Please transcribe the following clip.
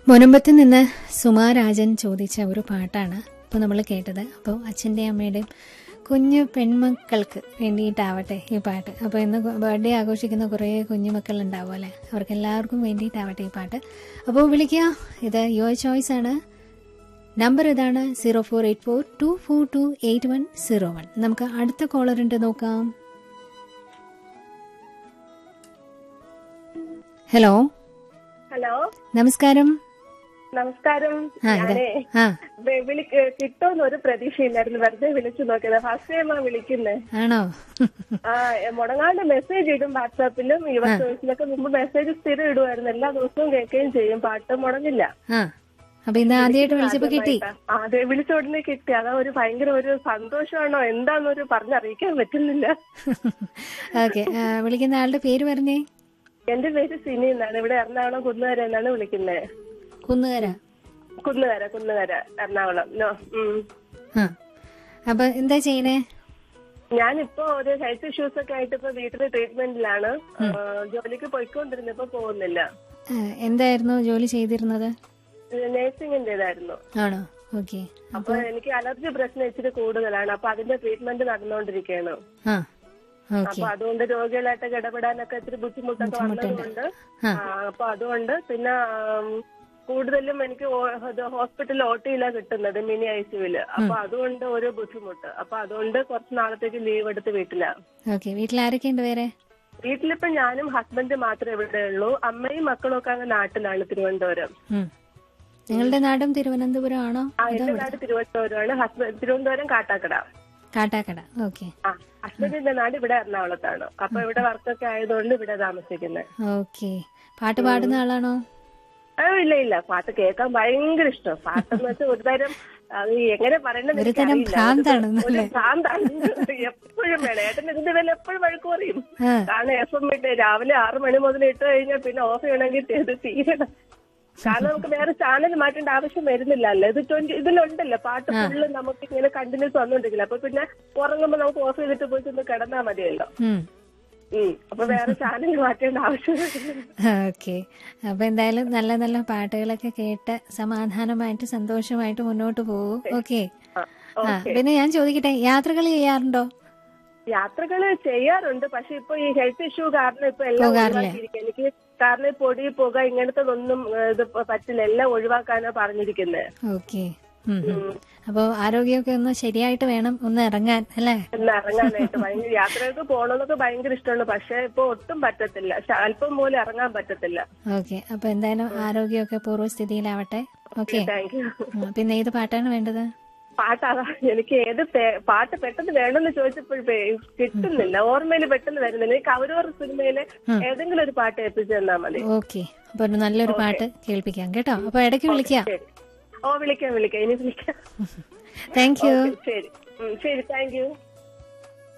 മുനമ്പത്ത് നിന്ന് സുമാ രാജൻ ചോദിച്ച ഒരു പാട്ടാണ് ഇപ്പോൾ നമ്മൾ കേട്ടത് അപ്പോൾ അച്ഛൻ്റെയും അമ്മയുടെയും കുഞ്ഞു പെൺമക്കൾക്ക് വേണ്ടിയിട്ടാവട്ടെ ഈ പാട്ട് അപ്പോൾ ഇന്ന് ബർത്ത്ഡേ ആഘോഷിക്കുന്ന കുറേ കുഞ്ഞുമക്കൾ ഉണ്ടാവും അല്ലേ അവർക്ക് എല്ലാവർക്കും വേണ്ടിയിട്ടാവട്ടെ ഈ പാട്ട് അപ്പോൾ വിളിക്കുക ഇത് യുവർ ചോയ്സ് ആണ് നമ്പർ ഇതാണ് zero four eight four two four two eight one zero one നമുക്ക് അടുത്ത കോളർ ഉണ്ട് നോക്കാം ഹലോ ഹലോ നമസ്കാരം നമസ്കാരം ആ ഇതാ ഞാനേ ആ വെ- വിളി കിട്ടുമെന്ന് ഒരു പ്രതീക്ഷയില്ലായിരുന്നു വെറുതെ വിളിച്ചു നോക്കിയത് ഫസ്റ്റ് ടൈമാ വിളിക്കുന്നേ ആണോ ആ എ, മുടങ്ങാണ്ട് മെസ്സേജ് ഇടും വാട്സാപ്പിലും യുവ ചോയ്സിലൊക്കെ മുമ്പ് മെസ്സേജ് സ്ഥിരം ഇടുമായിരുന്നു എല്ലാ ദിവസവും കേൾക്കുകയും ചെയ്യും പാട്ട് മുടങ്ങില്ല ആ അപ്പൊ ഇന്ന് ആദ്യമായിട്ട് വിളിച്ചപ്പോ കിട്ടി ആ, അതെ വിളിച്ച ഉടനെ കിട്ടി അതാ ഒരു ഭയങ്കര ഒരു സന്തോഷമാണോ എന്താന്നൊരു പറഞ്ഞറിയിക്കാൻ പറ്റുന്നില്ല ഓക്കെ വിളിക്കുന്ന ആളുടെ പേര് പറഞ്ഞേ എന്റെ പേര് സിനി എന്നാണ് ഇവിടെ എറണാകുളം കുന്നുകര എന്നാണ് വിളിക്കുന്നത് കുന്നുകര കുന്നുകര കുന്നുകര എറണാകുളം നോ ഉം ആ അപ്പൊ എന്താ ചെയ്യണേ ഞാനിപ്പോ ഒരു ഹെൽത്ത് ഇഷ്യൂസ് ഒക്കെ ആയിട്ട് ഇപ്പൊ വീട്ടില് ട്രീറ്റ്മെന്റിലാണ് ആ, ജോലിക്ക് പോയിക്കൊണ്ടിരുന്നപ്പോ പോകുന്നില്ല ആ, എന്തായിരുന്നു ജോലി ചെയ്തിരുന്നത് നേഴ്സിംഗിന്റേതായിരുന്നു ആണോ ഓക്കെ അപ്പൊ എനിക്ക് അലർജി പ്രശ്നം ഇച്ചിരി കൂടുതലാണ് അപ്പൊ അതിന്റെ ട്രീറ്റ്മെന്റ് നടന്നുകൊണ്ടിരിക്കുകയാണ് ആ ഓക്കെ അപ്പൊ അതുകൊണ്ട് രോഗികളായിട്ടൊക്കെ ഇടപെടാനൊക്കെ ഇച്ചിരി ബുദ്ധിമുട്ടൊക്കെ വന്നതുകൊണ്ട് ആ. ആ, അപ്പൊ അതുകൊണ്ട് പിന്നെ ആം, കൂടുതലും എനിക്ക് ഹോസ്പിറ്റലിൽ ഓട്ടിയില കിട്ടുന്നത് മിനി ഐ സിയുല് അപ്പൊ അതുകൊണ്ട് ഒരു ബുദ്ധിമുട്ട് അപ്പൊ അതുകൊണ്ട് കുറച്ച് നാളത്തേക്ക് ലീവ് എടുത്ത് വീട്ടിലാ ഓക്കെ വീട്ടിൽ ആരൊക്കെ ഉണ്ട് വേറെ വീട്ടിലിപ്പോ ഞാനും ഹസ്ബൻഡ് മാത്രമേ ഇവിടെ ഉള്ളൂ അമ്മയും മക്കളും ഒക്കെ അങ്ങ് നാട്ടിലാണ് തിരുവനന്തപുരം ഉം. നിങ്ങളുടെ നാടും തിരുവനന്തപുരം ആണോ ആ എന്റെ നാട് തിരുവനന്തപുരമാണ് ഹസ്ബൻഡ് തിരുവനന്തപുരം കാട്ടാക്കട കാട്ടാക്കട ഓക്കെ ആ ഹസ്ബൻഡിന്റെ നാട് ഇവിടെ എറണാകുളത്താണ് അപ്പൊ ഇവിടെ വർക്കൊക്കെ ആയതുകൊണ്ട് ഇവിടെ താമസിക്കുന്നത് ഓക്കെ പാട്ട് പാടുന്ന ആളാണോ ആ ഇല്ല ഇല്ല പാട്ട് കേൾക്കാൻ ഭയങ്കര ഇഷ്ടം പാട്ടെന്ന് വെച്ചാൽ ഒരുതരം അത് എങ്ങനെ പറയണെന്ന് ഒരു തരം എനിക്കറിയില്ല. ഭ്രാന്താണ് ഒരു എന്നല്ലേ? ഭ്രാന്താണ് എപ്പോഴും വേണം ഏട്ടൻ ഇതിന്റെ പേരിൽ എപ്പോഴും വഴക്ക് പറയും ആ കാരണം എഫ് എം ഇട്ട് രാവിലെ ആറു മണി മുതൽ ഇട്ട് കഴിഞ്ഞാൽ പിന്നെ ഓഫ് ചെയ്യണമെങ്കിൽ ഇത് തീരണം കാരണം നമുക്ക് വേറെ ചാനൽ മാറ്റേണ്ട ആവശ്യം വരുന്നില്ലല്ലോ ഇത് ട്വന്റി ഇതിലുണ്ടല്ലോ പാട്ട് ഫുള്ള് നമുക്ക് ഇങ്ങനെ കണ്ടിന്യൂസ് വന്നോണ്ടിരിക്കില്ല അപ്പൊ പിന്നെ ഉറങ്ങുമ്പോ നമുക്ക് ഓഫ് ചെയ്തിട്ട് പോയിട്ട് ഒന്ന് കിടന്നാ മതിയല്ലോ ഉം ഉം അപ്പൊ വേറെ ചാനൽ മാറ്റേണ്ട ആവശ്യം വരുന്നില്ല ഓക്കെ അപ്പൊ എന്തായാലും നല്ല നല്ല പാട്ടുകളൊക്കെ കേട്ട് സമാധാനമായിട്ട് സന്തോഷമായിട്ട് മുന്നോട്ട് പോകൂ ഓക്കെ ആ, ആ പിന്നെ ഞാൻ ചോദിക്കട്ടെ യാത്രകൾ ചെയ്യാറുണ്ടോ യാത്രകള് ചെയ്യാറുണ്ട് പക്ഷെ ഇപ്പൊ ഈ ഹെൽത്ത് ഇഷ്യൂ കാരണം ഇപ്പൊ എല്ലാം പോകാറില്ല. ഒഴിവാക്കിയിരിക്കുക എനിക്ക് കാരണം ഈ പൊടി പുക ഇങ്ങനത്തതൊന്നും ഏഹ്, ഇത് പറ്റില്ല എല്ലാം ഒഴിവാക്കാനാ പറഞ്ഞിരിക്കുന്നത് ഓക്കെ അപ്പൊ ആരോഗ്യമൊക്കെ ഒന്ന് ശരിയായിട്ട് വേണം ഒന്ന് ഇറങ്ങാൻ അല്ലേ എന്ന് ഇറങ്ങാനായിട്ട് ഭയങ്കര യാത്രകൾക്ക് പോകണമെന്നൊക്കെ ഭയങ്കര ഇഷ്ടമാണ് പക്ഷെ ഇപ്പൊ ഒട്ടും പറ്റത്തില്ല ശ- അല്പം പോലും ഇറങ്ങാൻ പറ്റത്തില്ല ഓക്കെ അപ്പൊ എന്തായാലും ആരോഗ്യമൊക്കെ പൂർവ്വസ്ഥിതിയിലാവട്ടെ ഓക്കെ താങ്ക് യു പിന്നെ ഏത് പാട്ടാണ് വേണ്ടത് പാട്ട് അതാ എനിക്ക് ഏത് പേ- പാട്ട് പെട്ടെന്ന് വേണമെന്ന് ചോദിച്ചപ്പോഴേ കിട്ടുന്നില്ല ഓർമ്മയിൽ പെട്ടെന്ന് വരുന്നില്ല ഈ കൗരവർ സിനിമയിലെ ഏതെങ്കിലും ഒരു പാട്ട് എത്തിച്ചു തന്നാ മതി ഓക്കെ അപ്പൊ ഒരു നല്ലൊരു പാട്ട് കേൾപ്പിക്കാം കേട്ടോ അപ്പൊ ഇടയ്ക്ക് വിളിക്കാം ശരി ഓ വിളിക്കാം വിളിക്കാം ഇനി വിളിക്കാം താങ്ക് യു ശരി ഉം, ശരി താങ്ക് യു